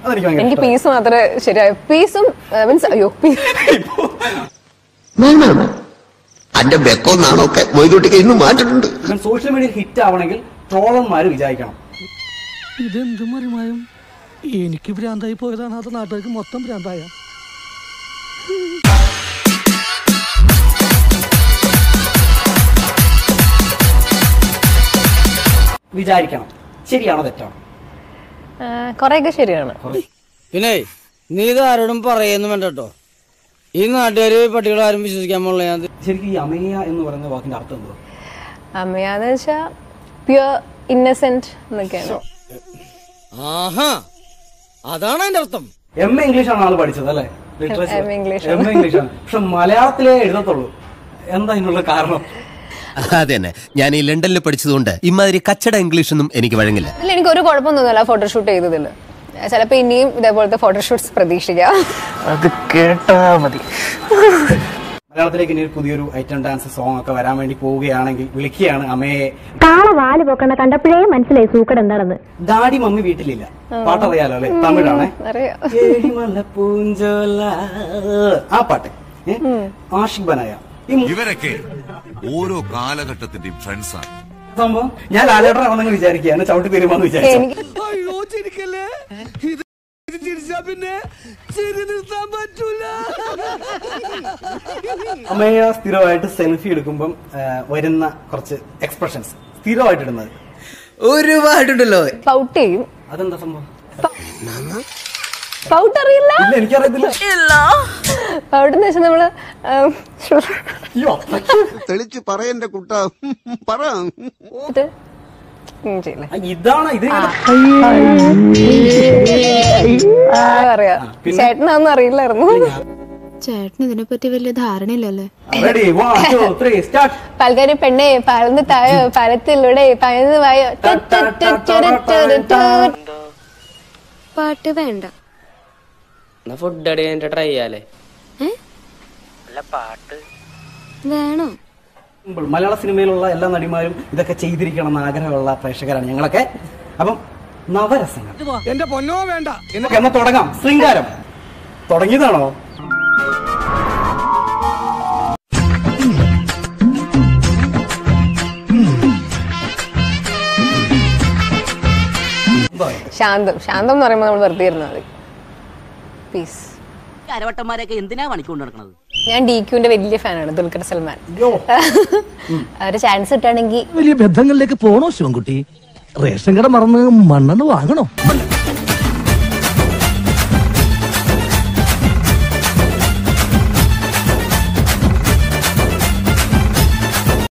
അതെനിക്ക് ഭയങ്കര എനിക്ക് ഇഷ്ടമായി. പീസ് മാത്രമേ ശരിയായ പീസും മീൻസ് അയ്യോ പീസ് അന്റെ ബെക്കോ നാണൊക്കെ മൊയ്തൂട്ടിക്ക് ഇന്നും മാറ്റിട്ടുണ്ട് ഇവൻ സോഷ്യൽ മീഡിയയിൽ ഹിറ്റ് ആവണമെങ്കിൽ ട്രോളന്മാർ വിചാരിക്കണം ഇതെന്ത് മറിമായും എനിക്ക് ഭ്രാന്തായി പോയതാണ് അത് നാട്ടുകാർക്ക് മൊത്തം ഭ്രാന്തായ വിചാരിക്കണം ശരിയാണോ തെറ്റാണോ കൊറേയൊക്കെ ശരിയാണ് പിന്നെ നീ ഇത് ആരോടും പറയുന്നു വേണ്ട കേട്ടോ ഈ നാട്ടുകാര് പട്ടികളാരും വിശ്വസിക്കാൻ പോലുള്ള ഞാൻ ശരിക്കും ഈ അമേയ എന്ന് പറയുന്ന വാക്കിന്റെ അർത്ഥം എന്തോ അമ്മയാന്ന് വെച്ചാ പ്യുവർ ഇന്നസെന്റ് എന്നൊക്കെയാണ് ആഹാ അതാണ് അതിന്റെ അർത്ഥം എം എ ഇംഗ്ലീഷ് ആണ് ആള് പഠിച്ചത് അല്ലേ literature MA English M A English ആണ് പക്ഷെ മലയാളത്തിലേ എഴുതത്തുള്ളൂ എന്താ ഇതിനുള്ള കാരണം അതെ തന്നെ ഞാൻ ഈ ലണ്ടനിൽ പഠിച്ചതുകൊണ്ട് ഇമാതിരി കച്ചട ഇംഗ്ലീഷ് ഒന്നും എനിക്ക് വഴങ്ങില്ല അതിൽ എനിക്ക് ഒരു കുഴപ്പം തോന്നുന്നില്ല ഫോട്ടോഷൂട്ട് ചെയ്തതിൽ ചിലപ്പോ ഇനിയും ഇതേപോലത്തെ ഫോട്ടോഷൂട്ട്സ് പ്രതീക്ഷിക്കാം അത് കേട്ടാ മതി മലയാളത്തിലേക്ക് ഇനി ഒരു പുതിയൊരു ഐറ്റം ഡാൻസ് സോങ് ഒക്കെ വരാൻ വേണ്ടി പോവുകയാണെങ്കിൽ വിളിക്കുകയാണ് അമ്മയെ കാള വാല് പൊക്കണ കണ്ടപ്പോഴേ മനസ്സിലായി സൂക്കട് എന്താണെന്ന് ഡാഡി മമ്മി വീട്ടിലില്ല പാട്ടറിയാലോ അല്ലെ തമിഴാണേ അറിയാം ഏഴിമല പൂഞ്ചോല ആ പാട്ട് ഏ? ആഷിഖ് ബനായ ഈ മു- ഇവരൊക്കെ ഓരോ കാലഘട്ടത്തിന്റെയും ഫ്രണ്ട്സാണ് സംഭവം ഞാൻ ലാലേട്ടനാണെന്ന് വിചാരിക്കുകയാണ് ചവിട്ടി തീരുമാനം വിചാരിച്ചു എനിക്ക് അയ്യോ ചിരിക്കല്ലേ ഇത് ഇത് ചിരിച്ചാ പിന്നെ ചിരി നിർത്താൻ പറ്റൂല അമ്മയ സ്ഥിരമായിട്ട് സെൽഫി എടുക്കുമ്പം ആ, വരുന്ന കുറച്ച് എക്സ്പ്രഷൻസ് സ്ഥിരമായിട്ട് ഇടുന്നത് ഒരുപാടുണ്ടല്ലോ പൗട്ട് ചെയ്യും അതെന്താ സംഭവം പൗട്ട് അറിയില്ല ഇല്ല എനിക്കറിയത്തില്ല പൗട്ട് എന്ന് വെച്ചാൽ നമ്മള് ഉം, അയ്യോ അത്രയ്ക്ക് തെളിച്ച് പറയന്റെ കുട്ട പറ ഇത് ഉം ചെയ്യില്ലേ ആ, ഇതാണ് ഇത് ആ, അറിയാം ചേട്ടനൊന്നും അറിയില്ലായിരുന്നു ചേട്ടന് ഇതിനെപ്പറ്റി വലിയ ധാരണയില്ലല്ലേ ready one two three start പാൽക്കാരി പെണ്ണെ പരന്ന് തായോ പരത്തിലൂടെ പരന്ന് വായോ ട് ട് ട് ട് ട് ട് ട്. പാട്ട് വേണ്ട ഫുഡ് അടി ട്രൈ ചെയ്യാലേ വേണോ സിമ്പിൾ. മലയാള സിനിമയിലുള്ള എല്ലാ നടിമാരും ഇതൊക്കെ ചെയ്തിരിക്കണം എന്ന് ആഗ്രഹമുള്ള പ്രേക്ഷകരാണ് ഞങ്ങളൊക്കെ അപ്പം നവരസങ്ങൾ എന്റെ പൊന്നോ വേണ്ട എന്നൊക്കെ എന്നാ തുടങ്ങാം ശൃംഗാരം തുടങ്ങിയതാണോ എന്തോ ശാന്തം ശാന്തം എന്ന് പറയുമ്പോൾ നമ്മൾ വെറുതെ ഇരുന്നാൽ മതി പീസ് അരവട്ടന്മാരെയൊക്കെ എന്തിനാ പണിക്കൊണ്ട് നടക്കണത് ഞാൻ ഡി ക്യൂന്റെ വലിയ ഫാനാണ് ദുൽഖർ സൽമാൻ അയ്യോ ഒരു ചാൻസ് കിട്ടുകയാണെങ്കിൽ വലിയ ബന്ധങ്ങളിലേക്ക് പോണോ ശിവൻകുട്ടി റേഷൻ കട മറന്ന് മണ്ണെണ്ണ വാങ്ങണോ